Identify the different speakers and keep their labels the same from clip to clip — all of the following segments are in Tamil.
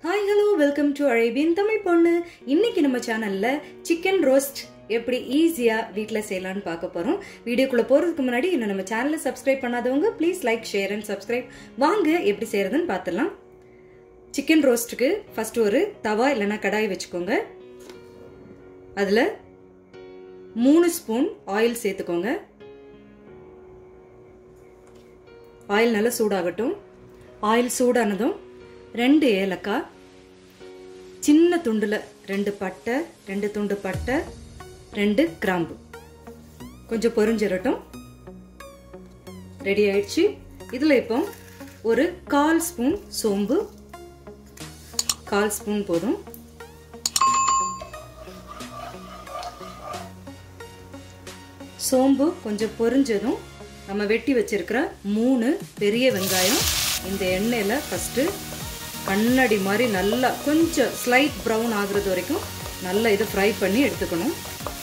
Speaker 1: hi hello welcome to Arabian Tamil பொண்ணு இன்னைக்கு நம்ம சேனல்ல சிக்கன் ரோஸ்ட் எப்படி ஈஸியாக வீட்டில் செய்யலாம்னு பார்க்க போகிறோம் வீடியோக்குள்ளே போகிறதுக்கு முன்னாடி இன்னும் நம்ம சேனலை சப்ஸ்கிரைப் பண்ணாதவங்க please like share and subscribe வாங்க எப்படி செய்கிறதுன்னு பார்த்துடலாம் சிக்கன் ரோஸ்ட்டுக்கு ஃபர்ஸ்ட் ஒரு தவா இல்லைன்னா கடாய் வச்சுக்கோங்க அதில் மூணு ஸ்பூன் ஆயில் சேர்த்துக்கோங்க ஆயில் நல்லா சூடாகட்டும் ஆயில் சூடானதும் ரெண்டு ஏலக்காய் சின்ன துண்டில் ரெண்டு பட்டை ரெண்டு துண்டு பட்டை ரெண்டு கிராம்பு கொஞ்சம் பொரிஞ்சிடட்டும் ரெடி ஆயிடுச்சு இதில் இப்போ ஒரு கால் ஸ்பூன் சோம்பு கால் ஸ்பூன் போதும் சோம்பு கொஞ்சம் பொரிஞ்சதும் நம்ம வெட்டி வச்சிருக்கிற மூணு பெரிய வெங்காயம் இந்த எண்ணெயில் ஃபஸ்ட்டு கண்ணாடி மாதிரி நல்லா கொஞ்சம் ஸ்லைட் ப்ரௌன் ஆகுறது வரைக்கும் நல்லா இதை ஃப்ரை பண்ணி எடுத்துக்கணும்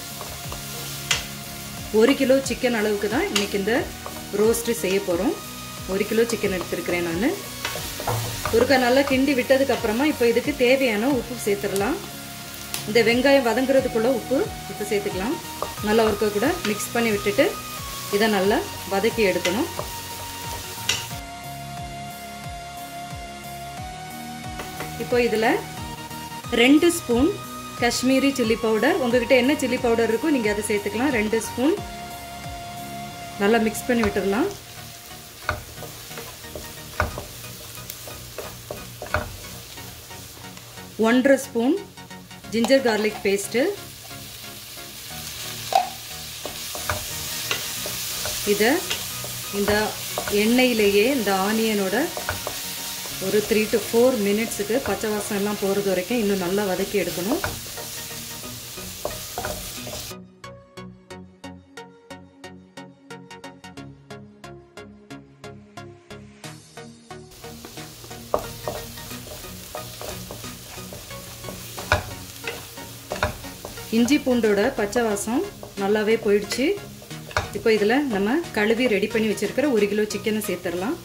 Speaker 1: ஒரு கிலோ சிக்கன் அளவுக்கு தான் இன்றைக்கி இந்த ரோஸ்ட்டு செய்ய போகிறோம் ஒரு கிலோ சிக்கன் எடுத்துருக்கிறேன் நான் ஒருக்கா நல்லா கிண்டி விட்டதுக்கு அப்புறமா இப்போ இதுக்கு தேவையான உப்பு சேர்த்துடலாம் இந்த வெங்காயம் வதங்குறதுக்குள்ள உப்பு இப்போ சேர்த்துக்கலாம் நல்லா ஒருக்க கூட மிக்ஸ் பண்ணி விட்டுட்டு இதை நல்லா வதக்கி எடுக்கணும் இப்போ இதில் ரெண்டு ஸ்பூன் காஷ்மீரி சில்லி பவுடர் உங்ககிட்ட என்ன சில்லி பவுடர் இருக்கோ நீங்கள் அதை சேர்த்துக்கலாம் ரெண்டு ஸ்பூன் நல்லா மிக்ஸ் பண்ணி விட்டுடலாம் ஒன்றரை ஸ்பூன் ஜிஞ்சர் கார்லிக் பேஸ்ட்டு இதை இந்த எண்ணெயிலேயே இந்த ஆனியனோட ஒரு த்ரீ டு ஃபோர் மினிட்ஸுக்கு பச்சை வாசம் எல்லாம் போகிறது வரைக்கும் இன்னும் நல்லா வதக்கி எடுக்கணும் இஞ்சி பூண்டோட பச்சை வாசம் நல்லாவே போயிடுச்சு இப்போ இதில் நம்ம கழுவி ரெடி பண்ணி வச்சுருக்கிற ஒரு கிலோ சிக்கனை சேர்த்துடலாம்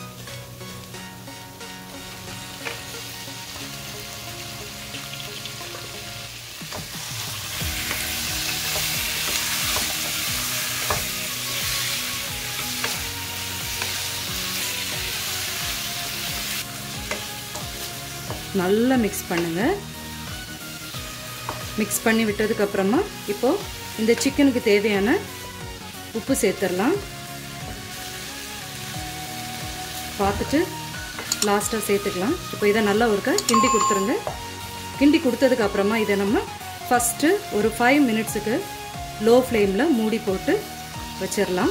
Speaker 1: நல்லா மிக்ஸ் பண்ணுங்கள் மிக்ஸ் பண்ணி விட்டதுக்கு அப்புறமா இப்போ இந்த சிக்கனுக்கு தேவையான உப்பு சேர்த்துடலாம் பார்த்துட்டு லாஸ்ட்டாக சேர்த்துக்கலாம் இப்போ இதை நல்லா ஒருக்க கிண்டி கொடுத்துருங்க கிண்டி கொடுத்ததுக்கு அப்புறமா இதை நம்ம ஃபஸ்ட்டு ஒரு ஃபைவ் மினிட்ஸுக்கு லோ ஃப்ளேமில் மூடி போட்டு வச்சிடலாம்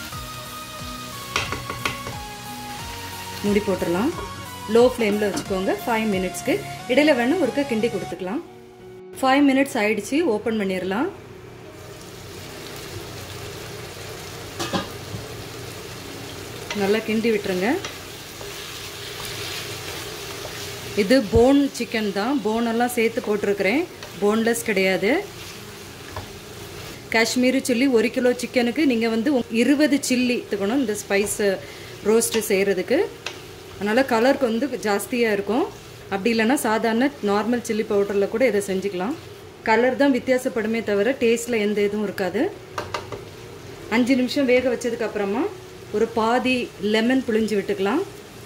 Speaker 1: மூடி போட்டுடலாம் லோ ஃப்ளேமில் வச்சுக்கோங்க ஃபைவ் மினிட்ஸ்க்கு இடையில வேணால் ஒருக்க கிண்டி கொடுத்துக்கலாம் ஃபைவ் மினிட்ஸ் ஆயிடுச்சு ஓப்பன் பண்ணிடலாம் நல்லா கிண்டி விட்டுருங்க இது போன் சிக்கன் தான் போனெல்லாம் சேர்த்து போட்டிருக்கிறேன் போன்லெஸ் கிடையாது காஷ்மீரி சில்லி ஒரு கிலோ சிக்கனுக்கு நீங்கள் வந்து இருபது சில்லி எடுத்துக்கணும் இந்த ஸ்பைஸ் ரோஸ்ட்டு செய்கிறதுக்கு அதனால் கலருக்கு வந்து ஜாஸ்தியாக இருக்கும் அப்படி இல்லைன்னா சாதாரண நார்மல் சில்லி பவுடரில் கூட இதை செஞ்சுக்கலாம் கலர் தான் வித்தியாசப்படுமே தவிர டேஸ்ட்டில் எந்த இதுவும் இருக்காது அஞ்சு நிமிஷம் வேக வச்சதுக்கு அப்புறமா ஒரு பாதி லெமன் புழிஞ்சு விட்டுக்கலாம்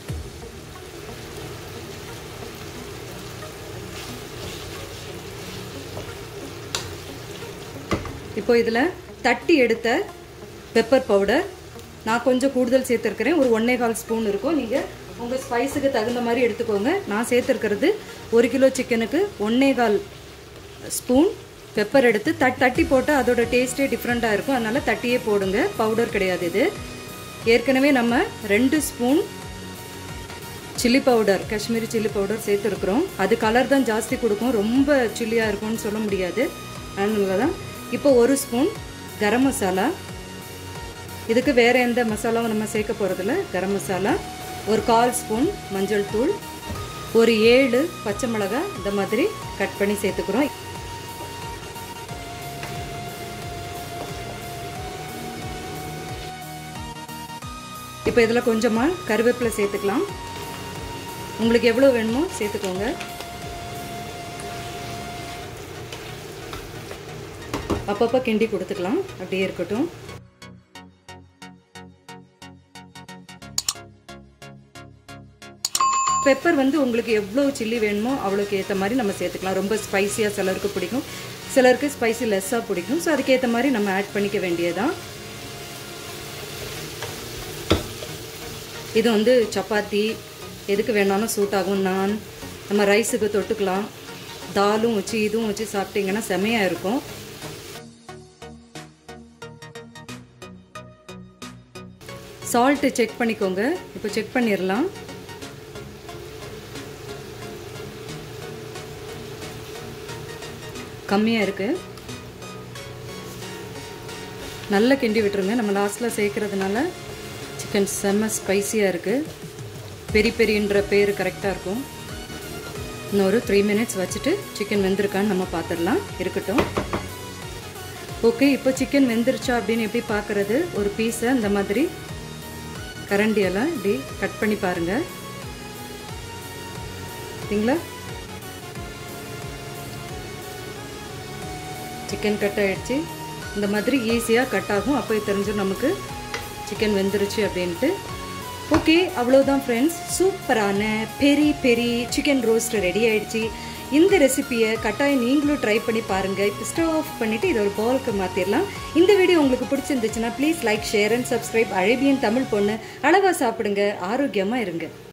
Speaker 1: இப்போ இதில் தட்டி எடுத்த பெப்பர் பவுடர் நான் கொஞ்சம் கூடுதல் சேர்த்துருக்கிறேன் ஒரு ஒன்னே கால் ஸ்பூன் இருக்கும் நீங்கள் உங்கள் ஸ்பைஸுக்கு தகுந்த மாதிரி எடுத்துக்கோங்க நான் சேர்த்துருக்கிறது ஒரு கிலோ சிக்கனுக்கு ஒன்னே கால் ஸ்பூன் பெப்பர் எடுத்து தட் தட்டி போட்டால் அதோட டேஸ்ட்டே டிஃப்ரெண்ட்டாக இருக்கும் அதனால் தட்டியே போடுங்க பவுடர் கிடையாது இது ஏற்கனவே நம்ம ரெண்டு spoon chilli powder Kashmiri chilli powder சேர்த்துருக்குறோம் அது கலர் தான் ஜாஸ்தி கொடுக்கும் ரொம்ப சில்லியாக இருக்கும்னு சொல்ல முடியாது அதனால தான் இப்போ ஒரு ஸ்பூன் கரம் மசாலா இதுக்கு வேறு எந்த மசாலாவும் நம்ம சேர்க்க போகிறதில்ல கரம் மசாலா ஒரு கால் ஸ்பூன் மஞ்சள் தூள் ஒரு ஏழு பச்சை மிளகாய் இந்த மாதிரி கட் பண்ணி சேர்த்துக்கிறோம் இப்போ இதில் கொஞ்சமாக கருவேப்பிலை சேர்த்துக்கலாம் உங்களுக்கு எவ்வளோ வேணுமோ சேர்த்துக்கோங்க அப்பப்போ கிண்டி கொடுத்துக்கலாம் அப்படியே இருக்கட்டும் பெப்பர் வந்து உங்களுக்கு எவ்வளோ சில்லி வேணுமோ அவ்வளோக்கு ஏற்ற மாதிரி நம்ம சேர்த்துக்கலாம் ரொம்ப ஸ்பைசியாக சிலருக்கு பிடிக்கும் சிலருக்கு ஸ்பைசி லெஸ்ஸாக பிடிக்கும் ஸோ அதுக்கேற்ற மாதிரி நம்ம ஆட் பண்ணிக்க வேண்டியதான் இது வந்து சப்பாத்தி எதுக்கு வேணாலும் சூட் ஆகும் நான் நம்ம ரைஸுக்கு தொட்டுக்கலாம் தாலும் வச்சு இதுவும் வச்சு சாப்பிட்டீங்கன்னா செமையாக இருக்கும் சால்ட்டு செக் பண்ணிக்கோங்க இப்போ செக் பண்ணிடலாம் கம்மியாக இருக்குது நல்லா கிண்டி விட்டுருங்க நம்ம லாஸ்ட்டில் சேர்க்கறதுனால சிக்கன் செம்ம ஸ்பைசியாக இருக்குது பெரி பெரின்ற பேர் கரெக்டாக இருக்கும் இன்னொரு த்ரீ மினிட்ஸ் வச்சுட்டு சிக்கன் வெந்திருக்கான்னு நம்ம பார்த்துடலாம் இருக்கட்டும் ஓகே இப்போ சிக்கன் வெந்துருச்சா அப்படின்னு எப்படி பார்க்குறது ஒரு பீஸை இந்த மாதிரி கரண்டியெல்லாம் இப்படி கட் பண்ணி பாருங்கள் சரிங்களா சிக்கன் கட் ஆகிடுச்சு இந்த மாதிரி ஈஸியாக கட் ஆகும் அப்போ தெரிஞ்சும் நமக்கு சிக்கன் வெந்துருச்சு அப்படின்ட்டு ஓகே அவ்வளோதான் ஃப்ரெண்ட்ஸ் சூப்பரான peri peri chicken roast ready ஆயிடுச்சு இந்த ரெசிபியை கட்டாயம் நீங்களும் ட்ரை பண்ணி பாருங்கள் இப்போ ஸ்டவ் ஆஃப் பண்ணிவிட்டு இதை ஒரு பவுலுக்கு மாற்றிடலாம் இந்த வீடியோ உங்களுக்கு பிடிச்சிருந்துச்சுன்னா please like share and subscribe Arabian Tamil பொண்ணு அளவாக சாப்பிடுங்க ஆரோக்கியமாக இருங்க